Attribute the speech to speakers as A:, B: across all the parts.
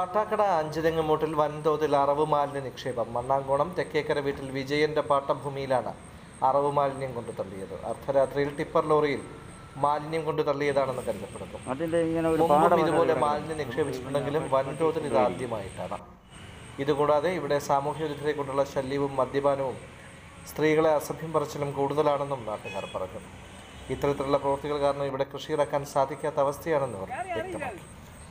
A: കാട്ടാക്കട അഞ്ചുതെങ്ങുമൂട്ടിൽ വൻതോതിൽ അറവ് മാലിന്യ നിക്ഷേപം മണ്ണാങ്കോണം തെക്കേക്കര വീട്ടിൽ വിജയന്റെ പാട്ടഭൂമിയിലാണ് അറവ് മാലിന്യം കൊണ്ട് തള്ളിയത് അർദ്ധരാത്രിയിൽ ടിപ്പർ ലോറിയിൽ മാലിന്യം കൊണ്ട് തള്ളിയതാണെന്ന് കരുതപ്പെടുന്നു
B: അതിന്റെ ഇങ്ങനെ ഒരു
A: മുമ്പും
B: പാടം
A: ഇതുപോലെ മാലിന്യം നിക്ഷേപിച്ചിട്ടുണ്ടെങ്കിലും വൻതോതിൽ ഇത് ആദ്യമായിട്ടാണ് ഇതുകൂടാതെ ഇവിടെ സാമൂഹ്യ വിരുദ്ധരെ കൊണ്ടുള്ള ശല്യവും മദ്യപാനവും സ്ത്രീകളെ അസഭ്യം പറച്ചിലും കൂടുതലാണെന്നും നാട്ടുകാർ പറഞ്ഞു ഇത്തരത്തിലുള്ള പ്രവൃത്തികൾ കാരണം ഇവിടെ കൃഷി ഇറക്കാൻ സാധിക്കാത്ത അവസ്ഥയാണെന്ന് അവർ വ്യക്തമാക്കി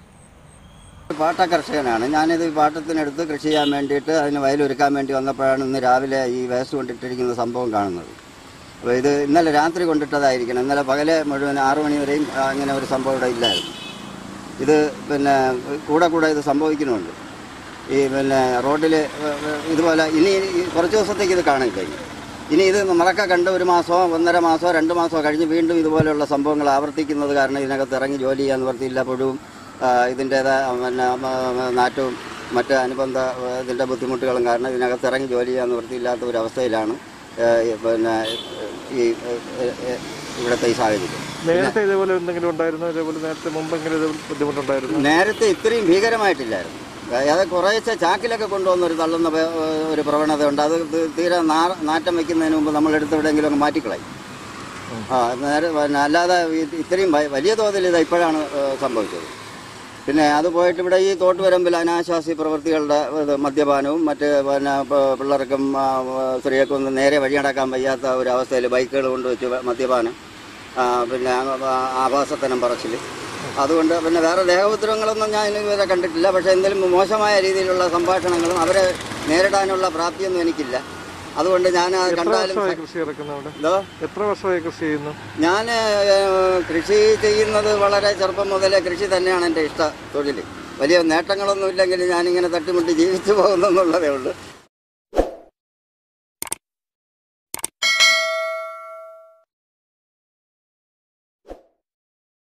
C: പാട്ട കർഷകനാണ് ഞാനിത് ഈ പാട്ടത്തിനെടുത്ത് കൃഷി ചെയ്യാൻ വേണ്ടിയിട്ട് അതിന് വയലൊരുക്കാൻ വേണ്ടി വന്നപ്പോഴാണ് ഇന്ന് രാവിലെ ഈ വേസ്റ്റ് കൊണ്ടിട്ടിരിക്കുന്ന സംഭവം കാണുന്നത് അപ്പോൾ ഇത് ഇന്നലെ രാത്രി കൊണ്ടിട്ടതായിരിക്കണം ഇന്നലെ പകലെ മുഴുവൻ ആറു മണി വരെയും ആ, അങ്ങനെ ഒരു സംഭവം ഇവിടെ ഇല്ലായിരുന്നു ഇത് പിന്നെ കൂടെ കൂടെ ഇത് സംഭവിക്കുന്നുണ്ട് ഈ പിന്നെ റോഡിൽ ഇതുപോലെ ഇനി ഈ കുറച്ച് ദിവസത്തേക്ക് ഇത് കാണില്ല ഇനി. ഇനി ഇത് നമ്മളൊക്കെ കണ്ട് ഒരു മാസമോ ഒന്നര മാസമോ രണ്ട് മാസമോ കഴിഞ്ഞ് വീണ്ടും ഇതുപോലെയുള്ള സംഭവങ്ങൾ ആവർത്തിക്കുന്നത് കാരണം ഇതിനകത്ത് ഇറങ്ങി ജോലി ചെയ്യാൻ നിവർത്തിയില്ല പുഴുവും ഇതിൻ്റേതായ പിന്നെ മ- നാറ്റവും മറ്റ് അനുബന്ധ ആ, ഇതിൻ്റെ ബുദ്ധിമുട്ടുകളും കാരണം ഇതിനകത്ത് ഇറങ്ങി ജോലി ചെയ്യാൻ നിവർത്തിയില്ലാത്ത ഒരു അവസ്ഥയിലാണ് ആ, ഈ പിന്നെ ഈ ഏ, ഏ, ഇവിടുത്തെ ഈ സാഹചര്യം
D: നേരത്തെ ഇതേപോലെ എന്തെങ്കിലും ഉണ്ടായിരുന്നോ ഇതേപോലെ നേരത്തെ മുമ്പെങ്കിലും ഇതേപോലെ ബുദ്ധിമുട്ടുണ്ടായിരുന്നു
C: നേരത്തെ ഇത്രയും ഭീകരമായിട്ടില്ലായിരുന്നു അത് കുറേശ്ശെ ചാക്കിലൊക്കെ കൊണ്ടുവന്ന് ഒരു തള്ളുന്ന പ- ഒരു പ്രവണതയുണ്ട് അത് തി- തീരെ നാ- നാറ്റം വയ്ക്കുന്നതിന് മുമ്പ് നമ്മൾ എടുത്ത് എവിടെയെങ്കിലും അങ്ങ് മാറ്റിക്കളയും ആ നേരെ പിന്നെ അല്ലാതെ ഈ- ഇത്രയും വ- വലിയ തോതിൽ ഇത് ഇപ്പോഴാണ് ഏഹ്, സംഭവിച്ചത് പിന്നെ അത് പോയിട്ട് ഇവിടെ ഈ തോട്ടുവരമ്പിൽ അനാശാസി പ്രവൃത്തികളുടെ ഇത് മദ്യപാനവും മറ്റ് പിന്നെ പ- പിള്ളേർക്കും ആ, സ്ത്രീകൾക്കും ഒന്നും നേരെ വഴിയടക്കാൻ വയ്യാത്ത ഒരു അവസ്ഥയിൽ ബൈക്കുകൾ കൊണ്ടുവച്ച് വ- മദ്യപാനം ആ, പിന്നെ ആ, ആഭാസത്തനം പറച്ചിൽ അതുകൊണ്ട് പിന്നെ വേറെ ദേഹോത്തരങ്ങളൊന്നും ഞാൻ ഇതുവരെ കണ്ടിട്ടില്ല പക്ഷേ എന്തെങ്കിലും മോശമായ രീതിയിലുള്ള സംഭാഷണങ്ങളും അവരെ നേരിടാനുള്ള പ്രാപ്തിയൊന്നും എനിക്കില്ല അതുകൊണ്ട് ഞാൻ അത്
D: എത്ര
C: കണ്ടാലും
D: വർഷമായി കൃഷി ഇറക്കുന്നത് അവിടെ
C: എന്തോ
D: എത്ര വർഷമായി കൃഷി ചെയ്യുന്നു
C: ഞാൻ ഏഹ്, കൃഷി ചെയ്യുന്നത് വളരെ ചെറുപ്പം മുതലേ കൃഷി തന്നെയാണ് എൻ്റെ ഇഷ്ട തൊഴിൽ വലിയ നേട്ടങ്ങളൊന്നും ഇല്ലെങ്കിലും ഞാനിങ്ങനെ തട്ടിമുട്ടി ജീവിച്ചു പോകുന്നെന്നുള്ളതേ ഉള്ളൂ